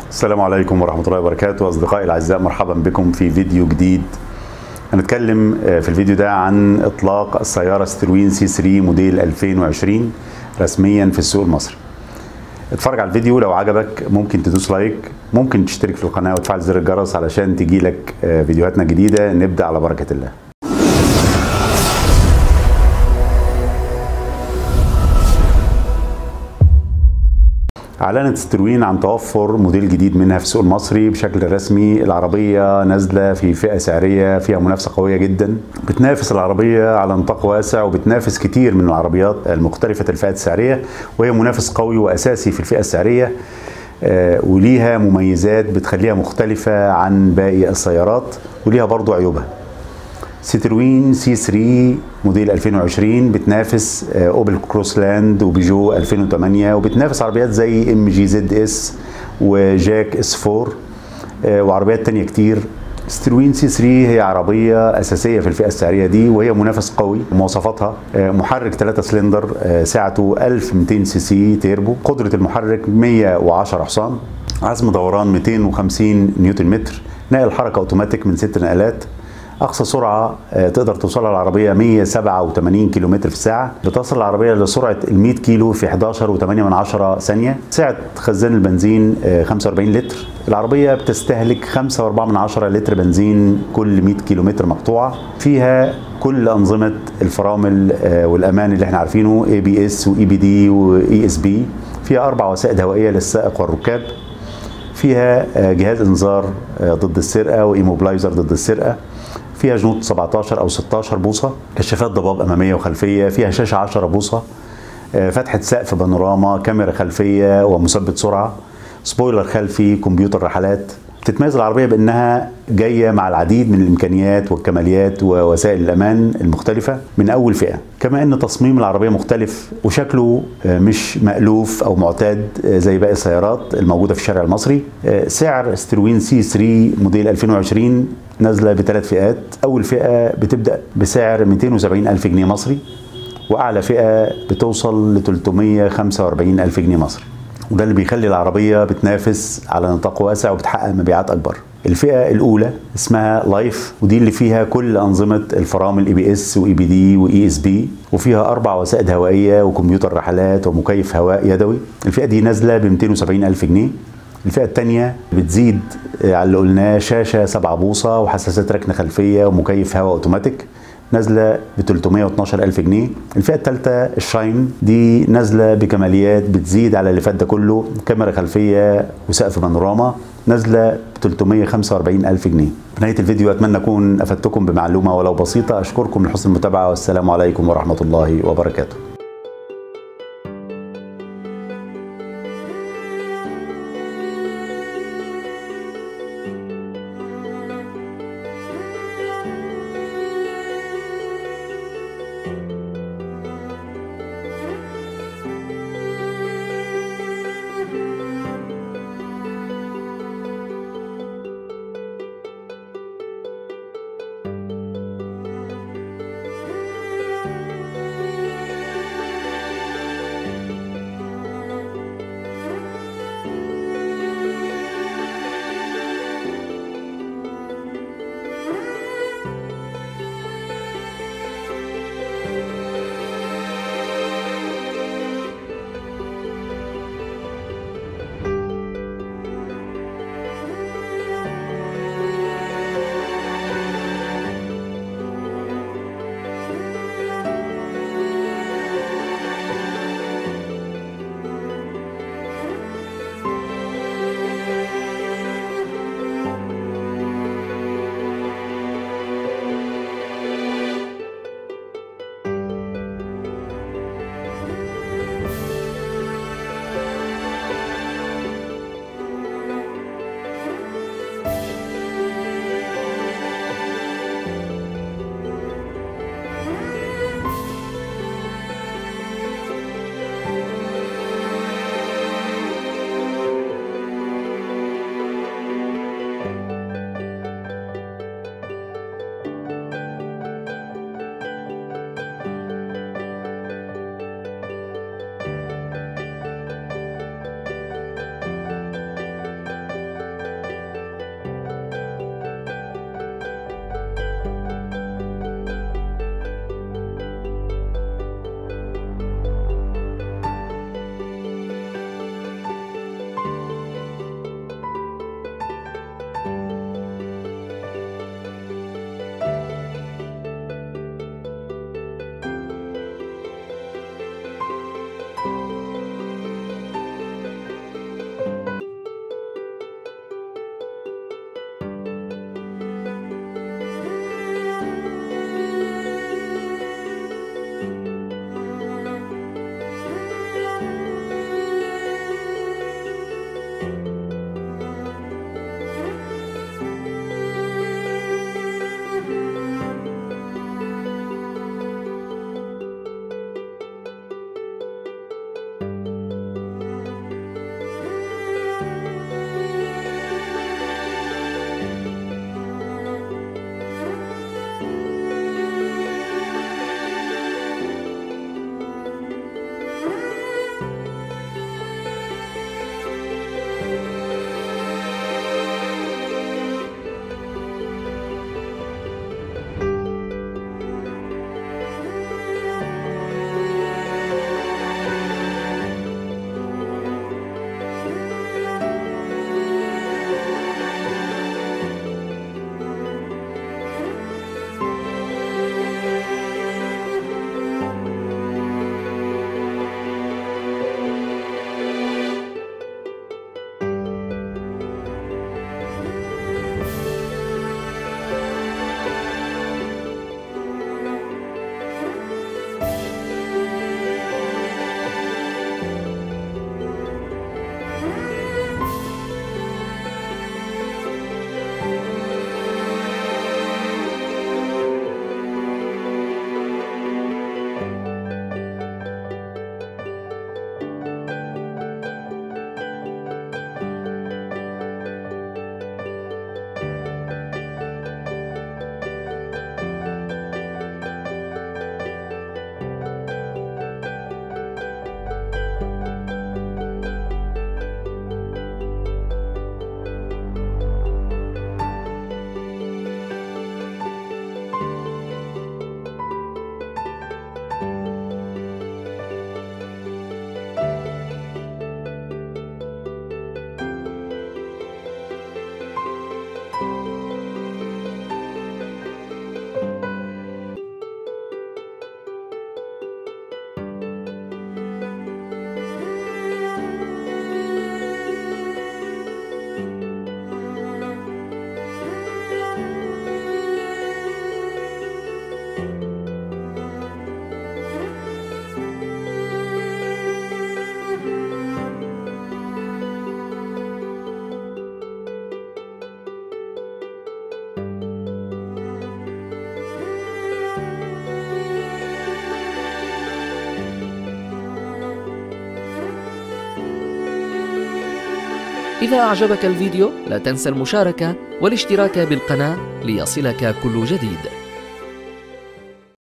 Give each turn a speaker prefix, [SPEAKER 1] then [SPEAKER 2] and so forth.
[SPEAKER 1] السلام عليكم ورحمة الله وبركاته أصدقائي الأعزاء مرحبا بكم في فيديو جديد هنتكلم في الفيديو ده عن إطلاق السيارة ستروين سي 3 موديل 2020 رسميا في السوق المصري اتفرج على الفيديو لو عجبك ممكن تدوس لايك ممكن تشترك في القناة وتفعل زر الجرس علشان تجيلك فيديوهاتنا الجديدة نبدأ على بركة الله اعلنت ستروين عن توفر موديل جديد منها في السوق المصري بشكل رسمي العربيه نازله في فئه سعريه فيها منافسه قويه جدا بتنافس العربيه على نطاق واسع وبتنافس كتير من العربيات المختلفه الفئات السعريه وهي منافس قوي واساسي في الفئه السعريه آه وليها مميزات بتخليها مختلفه عن باقي السيارات وليها برضو عيوبها ستروين سي 3 موديل 2020 بتنافس اوبل كروسلاند وبيجو 2008 وبتنافس عربيات زي ام جي زد اس وجاك اس 4 وعربيات تانية كتير ستروين سي 3 هي عربية أساسية في الفئة السعرية دي وهي منافس قوي مواصفاتها محرك 3 سلندر سعته 1200 سي سي تيربو قدرة المحرك 110 حصان عزم دوران 250 نيوتن متر نقل حركة اوتوماتيك من ست نقلات اقصى سرعه تقدر توصلها العربيه 187 كم في الساعه بتصل العربيه لسرعه ال 100 كيلو في 11.8 ثانيه سعه خزان البنزين 45 لتر العربيه بتستهلك 5.4 لتر بنزين كل 100 كيلومتر مقطوعه فيها كل انظمه الفرامل والامان اللي احنا عارفينه اي بي اس واي بي دي واي اس بي فيها اربع وسائد هوائيه للسائق والركاب فيها جهاز انذار ضد السرقه وايموبلايزر ضد السرقه فيها جنوط 17 او 16 بوصه كشافات ضباب اماميه وخلفيه فيها شاشه 10 بوصه فتحه سقف بانوراما كاميرا خلفيه ومثبت سرعه سبويلر خلفي كمبيوتر رحلات تتميز العربيه بانها جايه مع العديد من الامكانيات والكماليات ووسائل الامان المختلفه من اول فئه كما ان تصميم العربيه مختلف وشكله مش مالوف او معتاد زي باقي السيارات الموجوده في الشارع المصري سعر ستروين سي 3 موديل 2020 نازله بثلاث فئات اول فئه بتبدا بسعر 270 الف جنيه مصري واعلى فئه بتوصل ل 345 الف جنيه مصري وده اللي بيخلي العربيه بتنافس على نطاق واسع وبتحقق مبيعات اكبر الفئه الاولى اسمها لايف ودي اللي فيها كل انظمه الفرامل اي بي اس واي بي دي واي اس بي وفيها اربع وسائد هوائيه وكمبيوتر رحلات ومكيف هواء يدوي الفئه دي نازله ب 270 الف جنيه الفئة الثانية بتزيد على اللي قلناه شاشة 7 بوصة وحساسات ركن خلفية ومكيف هواء اوتوماتيك نازلة ب 312 ألف جنيه الفئة الثالثة الشاين دي نازلة بكماليات بتزيد على اللي فات ده كله كاميرا خلفية وسقف بانوراما نازلة ب 345 ألف جنيه في نهاية الفيديو أتمنى أكون أفدتكم بمعلومة ولو بسيطة أشكركم لحسن المتابعة والسلام عليكم ورحمة الله وبركاته
[SPEAKER 2] إذا أعجبك الفيديو لا تنسى المشاركة والاشتراك بالقناة ليصلك كل جديد